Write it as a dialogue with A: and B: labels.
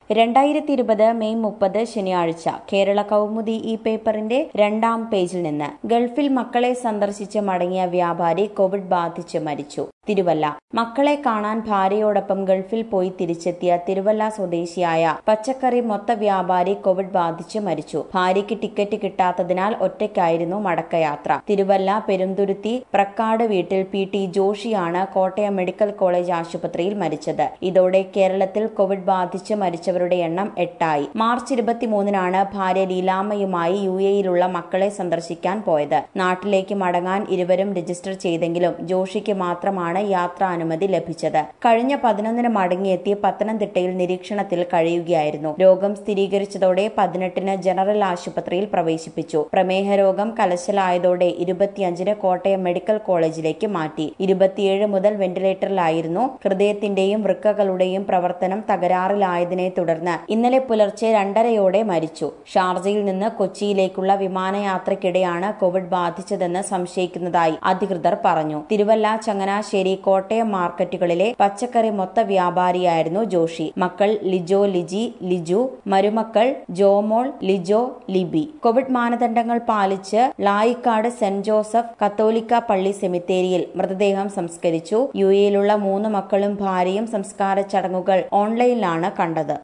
A: രണ്ടായിരത്തി ഇരുപത് മെയ് മുപ്പത് ശനിയാഴ്ച കേരള കൗമുദി ഈ പേപ്പറിന്റെ രണ്ടാം പേജിൽ നിന്ന് ഗൾഫിൽ മക്കളെ സന്ദർശിച്ച് മടങ്ങിയ വ്യാപാരി കോവിഡ് ബാധിച്ച് മരിച്ചു തിരുവല്ല മക്കളെ കാണാൻ ഭാര്യയോടൊപ്പം ഗൾഫിൽ പോയി തിരിച്ചെത്തിയ തിരുവല്ല സ്വദേശിയായ പച്ചക്കറി മൊത്ത വ്യാപാരി കോവിഡ് ബാധിച്ച് മരിച്ചു ഭാര്യയ്ക്ക് ടിക്കറ്റ് കിട്ടാത്തതിനാൽ ഒറ്റയ്ക്കായിരുന്നു മടക്കയാത്ര തിരുവല്ല പെരുന്തുരുത്തി പ്രക്കാട് വീട്ടിൽ പി ടി ജോഷിയാണ് കോട്ടയം മെഡിക്കൽ കോളേജ് ആശുപത്രിയിൽ മരിച്ചത് ഇതോടെ കേരളത്തിൽ കോവിഡ് ബാധിച്ച് മരിച്ചവരുടെ എണ്ണം എട്ടായി മാർച്ച് ഇരുപത്തിമൂന്നിനാണ് ഭാര്യ ലീലാമ്മയുമായി യു എയിലുള്ള മക്കളെ സന്ദർശിക്കാൻ പോയത് നാട്ടിലേക്ക് മടങ്ങാൻ ഇരുവരും രജിസ്റ്റർ ചെയ്തെങ്കിലും ജോഷിക്ക് മാത്രമാണ് യാത്രാനുമതി ലഭിച്ചത് കഴിഞ്ഞ പതിനൊന്നിന് മടങ്ങിയെത്തി പത്തനംതിട്ടയിൽ നിരീക്ഷണത്തിൽ കഴിയുകയായിരുന്നു രോഗം സ്ഥിരീകരിച്ചതോടെ പതിനെട്ടിന് ജനറൽ ആശുപത്രിയിൽ പ്രവേശിപ്പിച്ചു പ്രമേഹ രോഗം കലശലായതോടെ ഇരുപത്തിയഞ്ചിന് കോട്ടയം മെഡിക്കൽ കോളേജിലേക്ക് മാറ്റി ഇരുപത്തിയേഴ് മുതൽ വെന്റിലേറ്ററിലായിരുന്നു ഹൃദയത്തിന്റെയും വൃക്കകളുടെയും പ്രവർത്തനം തകരാറിലായതിനെ തുടർന്ന് ഇന്നലെ പുലർച്ചെ രണ്ടരയോടെ മരിച്ചു ഷാർജയിൽ നിന്ന് കൊച്ചിയിലേക്കുള്ള വിമാനയാത്രയ്ക്കിടെയാണ് കോവിഡ് ബാധിച്ചതെന്ന് സംശയിക്കുന്നതായി അധികൃതർ പറഞ്ഞു തിരുവല്ല ചങ്ങനാശ്ശേരി കോട്ടയം മാർക്കറ്റുകളിലെ പച്ചക്കറി മൊത്ത വ്യാപാരിയായിരുന്നു ജോഷി മക്കൾ ലിജോ ലിജി ലിജു മരുമക്കൾ ജോമോൾ ലിജോ ലിബി കോവിഡ് മാനദണ്ഡങ്ങൾ പാലിച്ച് ലായിക്കാട് സെന്റ് ജോസഫ് കത്തോലിക്ക പള്ളി സെമിത്തേരിയിൽ മൃതദേഹം സംസ്കരിച്ചു യു എയിലുള്ള മൂന്ന് മക്കളും ഭാര്യയും സംസ്കാര ചടങ്ങുകൾ ഓൺലൈനിലാണ് കണ്ടത്